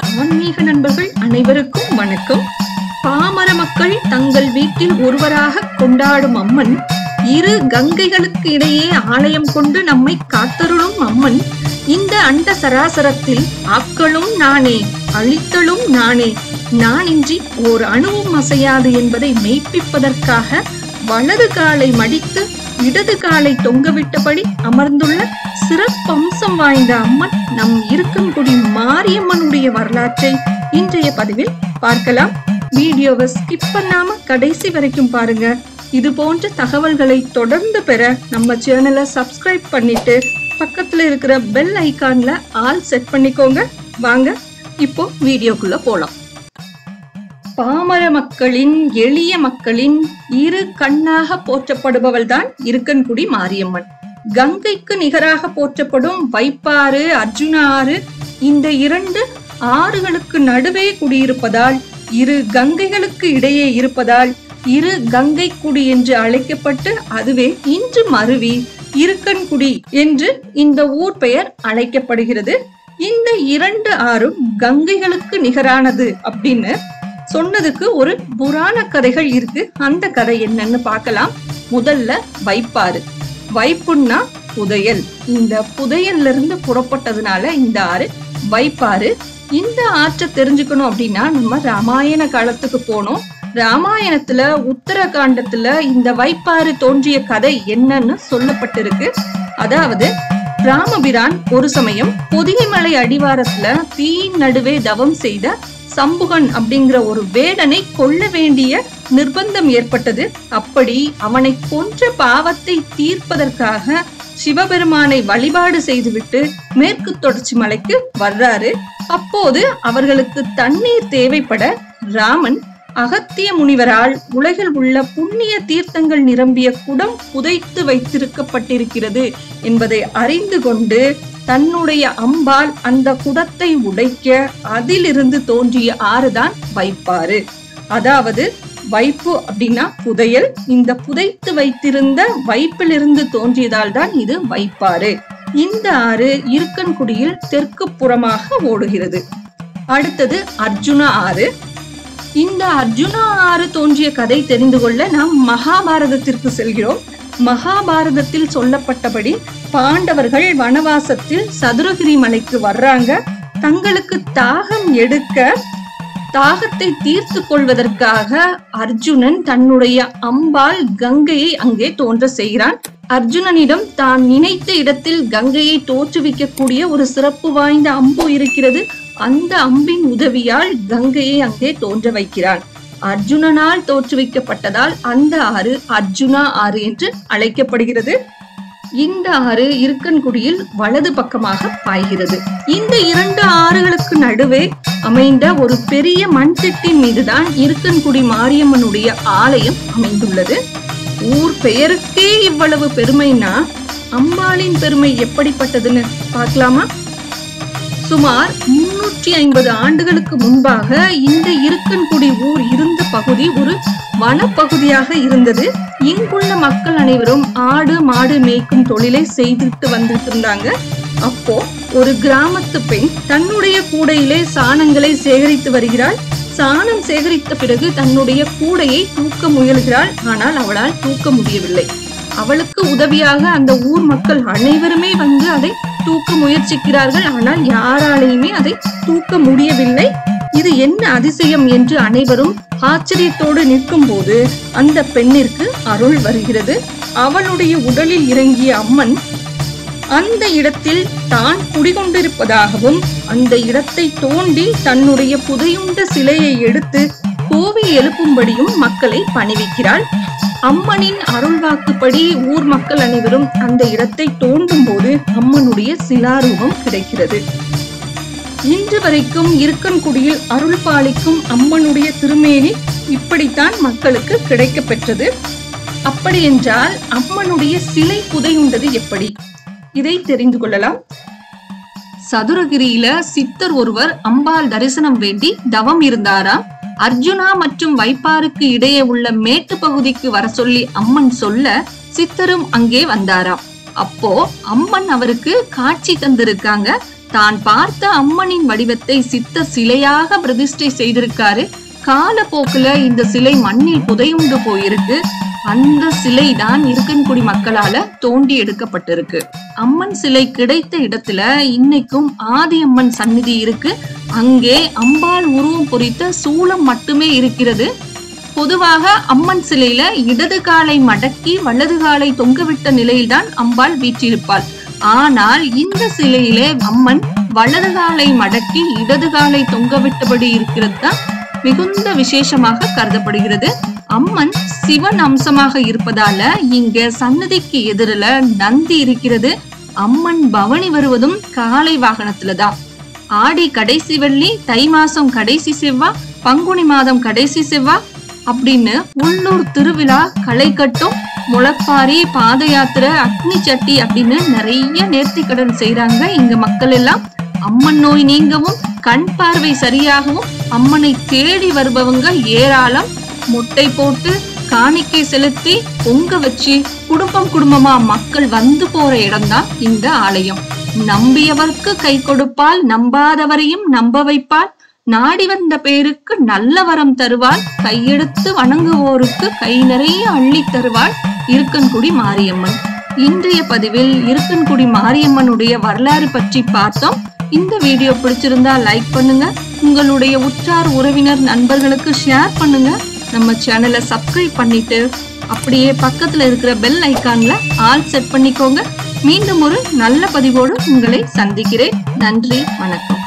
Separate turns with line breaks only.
ஆன்மீக நண்பர்கள் அனைவருக்கும் வணக்கம் பாமர மக்கள் தங்கள் வீட்டில் ஒருவராக கொண்டாடும் அம்மன் இரு கங்கைகளுக்கு இடையே ஆலயம் கொண்டு நம்மை காத்தருளும் அம்மன் இந்த அண்ட சராசரத்தில் ஆக்களும் நானே அழித்தலும் நானே நானின்றி ஓர் அணுவும் அசையாது என்பதை மெய்ப்பிப்பதற்காக வலது காலை மடித்து இடது காலை தொங்கவிட்டபடி அமர்ந்துள்ள சிறப்பம்சம் வாய்ந்த அம்மன் நம் இருக்கன்குடி மாரியம்மனுடைய வரலாற்றை இன்றைய பதிவில் பார்க்கலாம் வீடியோவை ஸ்கிப் பண்ணாம கடைசி வரைக்கும் பாருங்க இது போன்ற தகவல்களை தொடர்ந்து பெற நம்ம சேனலை சப்ஸ்கிரைப் பண்ணிட்டு பக்கத்துல இருக்கிற பெல் ஐகான்ல ஆல் செட் பண்ணிக்கோங்க வாங்க இப்போ வீடியோக்குள்ள போலாம் பாமர மக்களின் எளிய மக்களின் இரு கண்ணாக போற்றப்படுபவள் தான் இருக்கன்குடி மாரியம்மன் கங்கைக்கு நிகராக போற்றப்படும் வைப்பாறு அர்ஜுன ஆறு இந்த இரண்டு ஆறுகளுக்கு நடுவே குடியிருப்பதால் இரு கங்கைகளுக்கு இடையே இருப்பதால் இரு கங்கை குடி என்று அழைக்கப்பட்டு அதுவே இன்று மருவி இருக்கன்குடி என்று இந்த ஊர் பெயர் அழைக்கப்படுகிறது இந்த இரண்டு ஆறும் கங்கைகளுக்கு நிகரானது அப்படின்னு சொன்னதுக்கு ஒரு புராண கதைகள் இருக்கு அந்த கதை என்னன்னு பார்க்கலாம் முதல்ல வைப்பாறு வைப்புன்னா புதையல் இந்த புதையல்ல இருந்து புறப்பட்டதுனால இந்த ஆறு வைப்பாறு இந்த ஆற்றை தெரிஞ்சுக்கணும் அப்படின்னா நம்ம ராமாயண காலத்துக்கு போனோம் ராமாயணத்துல உத்தரகாண்டத்துல இந்த வைப்பாறு தோன்றிய கதை என்னன்னு சொல்லப்பட்டிருக்கு அதாவது ராமபிரான் ஒரு சமயம் பொதிகைமலை அடிவாரத்துல தீயின் நடுவே தவம் செய்த சம்புகன் அப்படிங்கிற ஒரு வேடனை கொல்ல வேண்டிய நிர்பந்தம் ஏற்பட்டது அப்படி அவனை கொன்ற பாவத்தை தீர்ப்பதற்காக சிவபெருமானை வழிபாடு செய்துவிட்டு மேற்கு தொடர்ச்சி மலைக்கு வர்றாரு அப்போது அவர்களுக்கு தண்ணீர் தேவைப்பட ராமன் அகத்திய முனிவரால் உலகில் உள்ள புண்ணிய தீர்த்தங்கள் நிரம்பிய குடம் புதைத்து வைத்திருக்கப்பட்டிருக்கிறது என்பதை அறிந்து கொண்டு தன்னுடைய அம்பால் அந்த குடத்தை உடைக்க அதிலிருந்து தோன்றிய ஆறுதான் வைப்பாறு அதாவது வைப்பு அப்படின்னா புதையல் இந்த புதைத்து வைத்திருந்த வைப்பிலிருந்து தோன்றியதால் தான் இது வைப்பாறு இந்த ஆறு இருக்கன்குடியில் தெற்கு புறமாக ஓடுகிறது அடுத்தது அர்ஜுன ஆறு இந்த அர்ஜுனா ஆறு தோன்றிய கதை தெரிந்து கொள்ள நாம் மகாபாரதத்திற்கு செல்கிறோம் மகாபாரதத்தில் சொல்லப்பட்டபடி பாண்டவர்கள் வனவாசத்தில் சதுரகிரி மலைக்கு வர்றாங்க தங்களுக்கு தாகம் எடுக்க தாகத்தை தீர்த்து கொள்வதற்காக அர்ஜுனன் தன்னுடைய அம்பால் கங்கையை அங்கே தோன்ற செய்கிறான் அர்ஜுனனிடம் தான் நினைத்த இடத்தில் கங்கையை தோற்றுவிக்கக்கூடிய ஒரு சிறப்பு வாய்ந்த அம்பு இருக்கிறது அந்த அம்பின் உதவியால் கங்கையை அங்கே தோன்ற வைக்கிறான் அர்ஜுனனால் தோற்றுவிக்கப்பட்டதால் அந்த ஆறு அர்ஜுனா ஆறு என்று அழைக்கப்படுகிறது இந்த ஆறு இருக்கன்குடியில் வலது பக்கமாக பாய்கிறது இந்த இரண்டு ஆறுகளுக்கு நடுவே அமைந்த ஒரு பெரிய மண்திட்டின் மீதுதான் இருக்கன்குடி மாரியம்மனுடைய ஆலயம் அமைந்துள்ளது ஊர் பெயருக்கே இவ்வளவு பெருமைனா அம்பாளின் பெருமை எப்படிப்பட்டதுன்னு பார்க்கலாமா சுமார் முன்னூற்றி ஐம்பது ஆண்டுகளுக்கு முன்பாக இந்த இருக்கன்குடி ஊர் இருந்த பகுதி ஒரு வனப்பகுதியாக இருந்தது இங்குள்ள மக்கள் அனைவரும் ஆடு மாடு மேய்க்கும் தொழிலை செய்துட்டு வந்துட்டு இருந்தாங்க அப்போ ஒரு கிராமத்து பெண் தன்னுடைய கூடையிலே சாணங்களை சேகரித்து வருகிறாள் சாணம் சேகரித்த பிறகு தன்னுடைய கூடையை தூக்க முயல்கிறாள் ஆனால் அவளால் தூக்க முடியவில்லை அவளுக்கு உதவியாக அந்த ஊர் மக்கள் அனைவருமே வந்து அதை தூக்க முயற்சிக்கிறார்கள் ஆனால் யாராலையுமே அதை தூக்க முடியவில்லை இது என்ன அதிசயம் என்று அனைவரும் ஆச்சரியத்தோடு நிற்கும் போது அந்த பெண்ணிற்கு அருள் வருகிறது அவளுடைய உடலில் இறங்கிய அம்மன் அந்த இடத்தில் தான் குடிகொண்டிருப்பதாகவும் அந்த இடத்தை தோண்டி தன்னுடைய புதையுண்ட சிலையை எடுத்து கோவில் எழுப்பும்படியும் மக்களை பணிவிக்கிறாள் அம்மனின் அருள்வாக்குப்படி ஊர் மக்கள் அனைவரும் அந்த இடத்தை தோண்டும் போது அம்மனுடைய சிலாரூபம் கிடைக்கிறது இன்று வரைக்கும் இருக்கன்குடியில் அருள் பாலிக்கும் அம்மனுடைய திருமேனி இப்படித்தான் மக்களுக்கு கிடைக்க பெற்றது அப்படி என்றால் அம்மனுடைய சிலை புதையுண்டது எப்படி இதை தெரிந்து கொள்ளலாம் சதுரகிரியில சித்தர் ஒருவர் அம்பாள் தரிசனம் வேண்டி தவம் இருந்தாராம் அர்ஜுனா மற்றும் வைப்பாருக்கு இடையே உள்ள மேட்டு பகுதிக்கு வர சொல்லி அம்மன் சொல்ல சித்தரும் அங்கே வந்தாராம் அப்போ அம்மன் அவருக்கு காட்சி தந்திருக்காங்க தான் பார்த்த அம்மனின் வடிவத்தை சித்த சிலையாக பிரதிஷ்டை செய்திருக்காரு காலப்போக்குல இந்த சிலை மண்ணில் புதையுண்டு போயிருக்கு அந்த சிலை தான் இருக்கன்குடி மக்களால தோண்டி எடுக்கப்பட்டிருக்கு அம்மன் சிலை கிடைத்த இடத்துல இன்னைக்கும் ஆதி அம்மன் சந்நிதி இருக்கு அங்கே அம்பாள் உருவம் பொறித்த சூளம் மட்டுமே இருக்கிறது பொதுவாக அம்மன் சிலையில இடது காலை மடக்கி வலது காலை தொங்கவிட்ட நிலையில்தான் அம்பாள் வீற்றிருப்பாள் ஆனால் இந்த சிலையிலே அம்மன் வலது காலை மடக்கி இடது காலை தொங்கவிட்டபடி இருக்கிறது தான் மிகுந்த விசேஷமாக கருதப்படுகிறது அம்மன் சிவன் அம்சமாக இருப்பதால இங்க சன்னதிக்கு எதிரில நந்தி இருக்கிறது அம்மன் பவனி வருவதும் காலை வாகனத்துல தான் ஆடி கடைசி வெள்ளி தை மாசம் கடைசி செவ்வா பங்குனி மாதம் கடைசி செவ்வா அப்படின்னு உள்ளூர் திருவிழா களை கட்டும் முளப்பாரி பாத யாத்திரை அக்னி சட்டி அப்படின்னு நிறைய நேர்த்தி கடன் செய்யறாங்க இங்க மக்கள் எல்லாம் அம்மன் நோய் நீங்கவும் கண் பார்வை சரியாகவும் அம்மனை தேடி வருபவங்க ஏராளம் முட்டை போட்டு காணிக்கை செலுத்தி பொங்க வச்சு குடும்பம் குடும்பமா மக்கள் வந்து போற இடம்தான் இந்த ஆலயம் நம்பியவர்க்கு கை கொடுப்பால் நம்பாதவரையும் நம்ப வைப்பால் நாடி வந்த பேருக்கு நல்ல வரம் தருவாள் கையெடுத்து வணங்குவோருக்கு கை நிறைய அள்ளி தருவாள் இருக்கன்குடி மாரியம்மன் இன்றைய பதிவில் இருக்கன்குடி மாரியம்மனுடைய வரலாறு பற்றி பார்த்தோம் இந்த வீடியோ பிடிச்சிருந்தா லைக் பண்ணுங்க உங்களுடைய உற்றார் உறவினர் நண்பர்களுக்கு ஷேர் பண்ணுங்க நம்ம சேனலை சப்ஸ்கிரைப் பண்ணிட்டு அப்படியே பக்கத்துல இருக்கிற பெல் ஐகான்ல ஆல் செட் பண்ணிக்கோங்க மீண்டும் ஒரு நல்ல பதிவோடு உங்களை சந்திக்கிறேன் நன்றி வணக்கம்